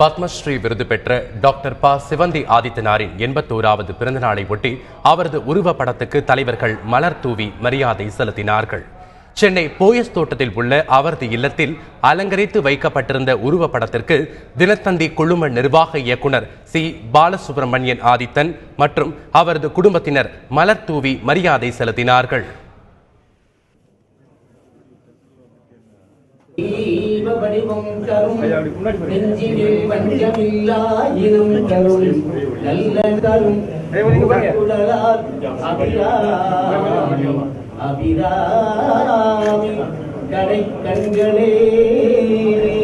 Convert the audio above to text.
பத்மஸ்ரீ விருது பெற்ற டாக்டர் ப சிவந்தி ஆதித்தனாரின் எண்பத்தோராவது பிறந்தநாளை ஒட்டி அவரது உருவப்படத்துக்கு தலைவர்கள் மலர் தூவி மரியாதை செலுத்தினார்கள் சென்னை போயஸ் தோட்டத்தில் உள்ள அவரது இல்லத்தில் அலங்கரித்து வைக்கப்பட்டிருந்த உருவப்படத்திற்கு தினத்தந்தி குழும நிர்வாக இயக்குனர் சி பாலசுப்ரமணியன் ஆதித்தன் மற்றும் அவரது குடும்பத்தினர் மலர் தூவி மரியாதை செலுத்தினார்கள் தெய்வ வடிவம் தரும் நெஞ்சினில் வஞ்சமில்லா இனம் தரும் நல்ல தரும் குழலால் அபிராமி அபிராமி கடை கண்களே